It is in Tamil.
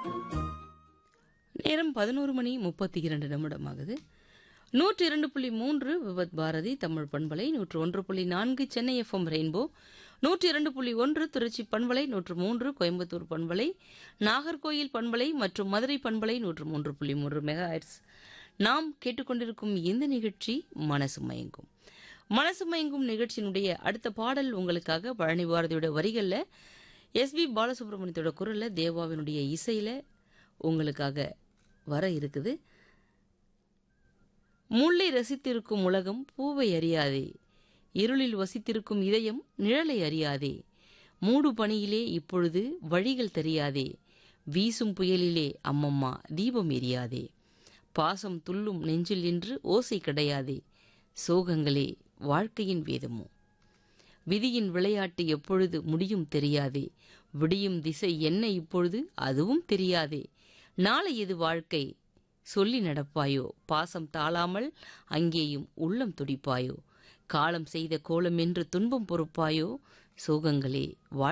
நேரம் பதினோரு மணி முப்பத்தி இரண்டு நிமிடமாகுது நூற்றி இரண்டு புள்ளி மூன்று விபத் பாரதி தமிழ் பண்பலை நூற்று ஒன்று புள்ளி நான்கு சென்னை எஃப்எம் ரெயின்போ நூற்றி இரண்டு புள்ளி ஒன்று திருச்சி பண்பலை நூற்று மூன்று கோயம்புத்தூர் பண்பலை நாகர்கோயில் பண்பலை மற்றும் மதுரை பண்பலை நூற்று மூன்று புள்ளி மூன்று மெகா நாம் கேட்டுக்கொண்டிருக்கும் இந்த நிகழ்ச்சி மனசு மயங்கும் மனசு மயங்கும் நிகழ்ச்சியினுடைய அடுத்த பாடல் உங்களுக்காக பழனி பாரதியோட வரிகளில் எஸ்பி பாலசுப்ரமணியத்தோட குரல்ல தேவாவினுடைய இசையில உங்களுக்காக வர இருக்குது முல்லை ரசித்திருக்கும் உலகம் பூவை அறியாதே இருளில் வசித்திருக்கும் இதயம் நிழலை அறியாதே மூடு பணியிலே இப்பொழுது வழிகள் தெரியாதே வீசும் புயலிலே அம்மம்மா தீபம் எரியாதே பாசம் துள்ளும் நெஞ்சில் என்று ஓசை கிடையாதே சோகங்களே வாழ்க்கையின் வேதமோ விதியின் விளையாட்டு எப்பொழுது முடியும் தெரியாதே விடியும் திசை என்ன இப்பொழுது அதுவும் தெரியாதே நாளை இது வாழ்க்கை சொல்லி நடப்பாயோ பாசம் தாழாமல் அங்கேயும் உள்ளம் துடிப்பாயோ காலம் செய்த கோலம் என்று துன்பம் பொறுப்பாயோ சோகங்களே வாழ்